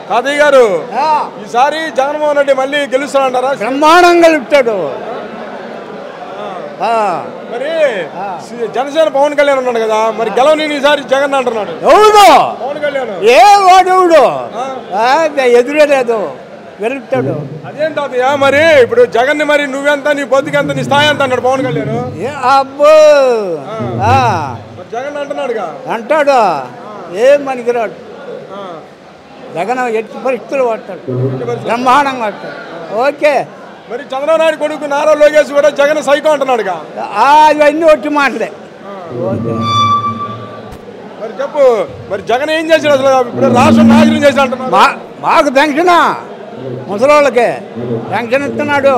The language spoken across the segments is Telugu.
తాతయ్య గారు ఆ, ఈసారి జగన్మోహన్ రెడ్డి మళ్ళీ గెలుస్తానంటారా బ్రహ్మాండంగా ఇస్తాడు ఆ, మరి జనసేన పవన్ కళ్యాణ్ ఉన్నాడు కదా మరి గెలవని ఈసారి జగన్ అంటున్నాడు ఎవడు పవన్ కళ్యాణ్ ఏ వాడెవడు ఆ, ఎదురే లేదు వెలుగుతాడు అదేం తాతయ్య మరి ఇప్పుడు జగన్ ని మరి నువ్వెంత నీ బతుకెంత నీ స్థాయి ఎంత అన్నాడు పవన్ కళ్యాణ్ ఏ అబ్బో ఆ, మరి జగన్ అంటున్నాడుగా అంటాడు ఏం పనికిరాడు ఆ. జగన్ ఎట్టి పరిస్థితులు పడతాడు బ్రహ్మాండంగా పడతాడు ఓకే మరి చంద్రబాబు నాయుడు కొడుకు నారా లోకేష్ కూడా జగన్ సైకో అంటున్నాడుగా ఆ, ఇవన్నీ ఒట్టి మాటలే ఓకే మరి చెప్పు మరి జగన్ ఏం చేశాడు అసలు ఇప్పుడు రాష్ట్రం నాశనం చేసి అంటున్నాడు మా మాకు పెన్షన్ ముసలోళ్ళకి పెన్షన్ ఇస్తున్నాడు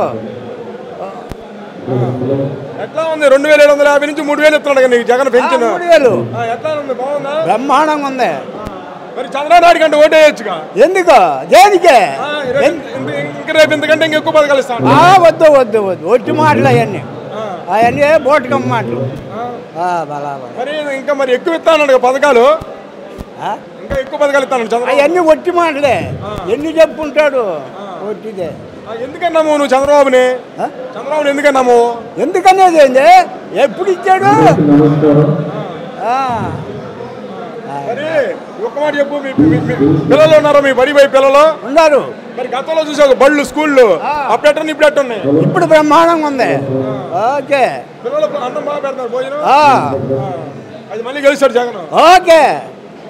ఎట్లా ఉంది రెండు వేల ఏడు వందల యాభై నుంచి మూడు వేలు ఇస్తున్నాడు కదా నీకు జగన్ పెంచిన మూడు వేలు ఎట్లా ఉంది బాగుందా బ్రహ్మాండంగా ఉంది మరి చంద్రబాబు నాయుడు కంటే ఓటేయచ్చుగా ఎందుకు దేనికి ఆ, ఈరోజు ఇంత- ఇంక రేపు ఇంతకంటే ఇంక ఎక్కువ పథకాలు ఇస్తాను ఆ, వద్దు వద్దు వద్దు ఒట్టి మాటలు అవన్నీ అవన్నీ బోటకమ్మ మాటలు ఆ, బలా బలా మరి ఇంకా మరి ఎక్కువ ఇస్తాను పథకాలు ఆ? ఇంకా ఎక్కువ పథకాలు ఇస్తాను చంద్రబాబు అవన్నీ ఒట్టి మాటలే ఎన్ని చెప్పుకుంటాడు ఒట్టిదే ఆ, ఎందుకన్నాము నువ్వు చంద్రబాబుని ఆ? చంద్రబాబుని ఎందుకన్నాము ఎందుకనేది ఏంది ఎప్పుడు ఇచ్చాడు ఆ. మరి ఒక్క మాట చెప్పు మీ మీ- మీ పిల్లలు ఉన్నారా మీ బడి పోయి పిల్లలు ఉన్నారు మరి గతంలో చూసావు బళ్ళు స్కూళ్ళు అప్పుడు ఎట్ట ఇప్పుడు ఎట్ట ఉన్నాయి ఇప్పుడు బ్రహ్మాండంగా ఉంది ఓకే పిల్లలు అన్నం బాగా పెడతారు భోజనం ఆ, ఆ. అది మళ్ళీ గెలిచాడు జగన్ ఓకే